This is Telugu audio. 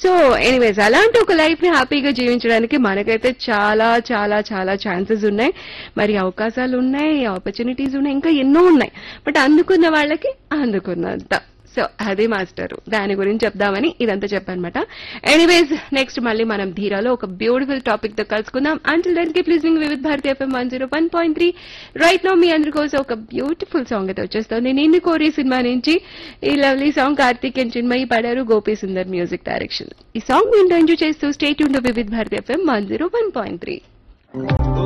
సో ఎనీవేస్ అలాంటి ఒక లైఫ్ ని హ్యాపీగా జీవించడానికి మనకైతే చాలా చాలా చాలా ఛాన్సెస్ ఉన్నాయి మరి అవకాశాలు ఉన్నాయి ఆపర్చునిటీస్ ఉన్నాయి ఇంకా ఎన్నో ఉన్నాయి బట్ అందుకున్న వాళ్ళకి అందుకున్నంత సో అదే మాస్టర్ దాని గురించి చెప్దామని ఇదంతా చెప్పానమాట ఎనీవేస్ నెక్స్ట్ మళ్ళీ మనం ధీరాలో ఒక బ్యూటిఫుల్ టాపిక్ తో కలుసుకుందాం until then keep listening Vividh Bharati FM one zero one point three right now మీ అందరి కోసం ఒక బ్యూటిఫుల్ సాంగ్ అయితే వచ్చేస్తుంది నేను కోరి సినిమా నుంచి ఈ lovely song Karthik and Chinmayi పాడారు గోపి సుందర్ మ్యూజిక్ డైరెక్షన్ ఈ సాంగ్ వింటూ ఎంజాయ్ చేస్తూ స్టేట్ ఉంటూ Vividh Bharati FM one zero one point three